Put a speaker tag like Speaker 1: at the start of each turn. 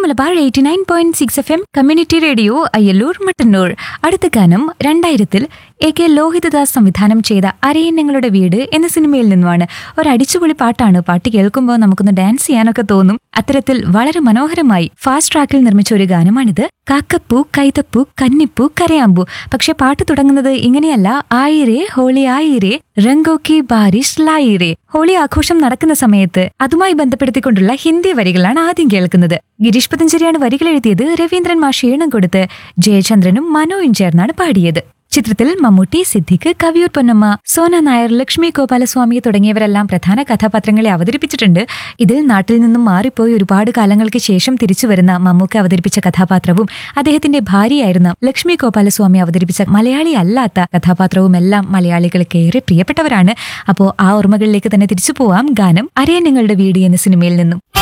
Speaker 1: Malabar eighty nine point six F M community radio Ayyallur Mattannur അടുത്ത ഗാനം രണ്ടായിരത്തിൽ എ കെ ലോഹിതദാസ് സംവിധാനം ചെയ്ത അരയന്നങ്ങളുടെ വീട് എന്ന സിനിമയിൽ നിന്നുമാണ് ഒരു അടിച്ചുപൊളി പാട്ടാണ് പാട്ട് കേൾക്കുമ്പോൾ നമുക്കൊന്ന് ഡാൻസ് ചെയ്യാനൊക്കെ തോന്നും അത്തരത്തിൽ വളരെ മനോഹരമായി ഫാസ്റ്റ് ട്രാക്കിൽ നിർമ്മിച്ച ഒരു ഗാനമാണിത് കാക്കപ്പൂ കൈതപ്പൂ കന്നിപ്പൂ കരയാമ്പൂ പക്ഷെ പാട്ട് തുടങ്ങുന്നത് ഇങ്ങനെയല്ല ആയിരേ ഹോളി ആയിരേ രംഗോക്കി ബാരിഷ് ലായിരേ ഹോളി ആഘോഷം നടക്കുന്ന സമയത്ത് അതുമായി ബന്ധപ്പെടുത്തിക്കൊണ്ടുള്ള ഹിന്ദി വരികളാണ് ആദ്യം കേൾക്കുന്നത് ഗിരീഷ് പതഞ്ജലിയാണ് വരികൾ എഴുതിയത് രവീന്ദ്രൻ മാഷ് ഈണം കൊടുത്ത് ജയചന്ദ്രനും മനോയും ചേർന്നാണ് പാടിയത് ചിത്രത്തിൽ മമ്മൂട്ടി സിദ്ദിഖ് കവിയൂർ പൊന്നമ്മ സോന നായർ ലക്ഷ്മി ഗോപാലസ്വാമി തുടങ്ങിയവരെല്ലാം പ്രധാന കഥാപാത്രങ്ങളെ അവതരിപ്പിച്ചിട്ടുണ്ട് ഇതിൽ നാട്ടിൽ നിന്നും മാറിപ്പോയി ഒരുപാട് കാലങ്ങൾക്ക് ശേഷം തിരിച്ചു വരുന്ന മമ്മൂക്ക അവതരിപ്പിച്ച കഥാപാത്രവും അദ്ദേഹത്തിന്റെ ഭാര്യയായിരുന്ന ലക്ഷ്മി ഗോപാലസ്വാമി അവതരിപ്പിച്ച മലയാളി അല്ലാത്ത കഥാപാത്രവും എല്ലാം മലയാളികൾക്ക് ഏറെ പ്രിയപ്പെട്ടവരാണ് അപ്പോൾ ആ ഓർമ്മകളിലേക്ക് തന്നെ തിരിച്ചു പോവാം ഗാനം അരയന്നങ്ങളുടെ വീട് എന്ന സിനിമയിൽ നിന്നും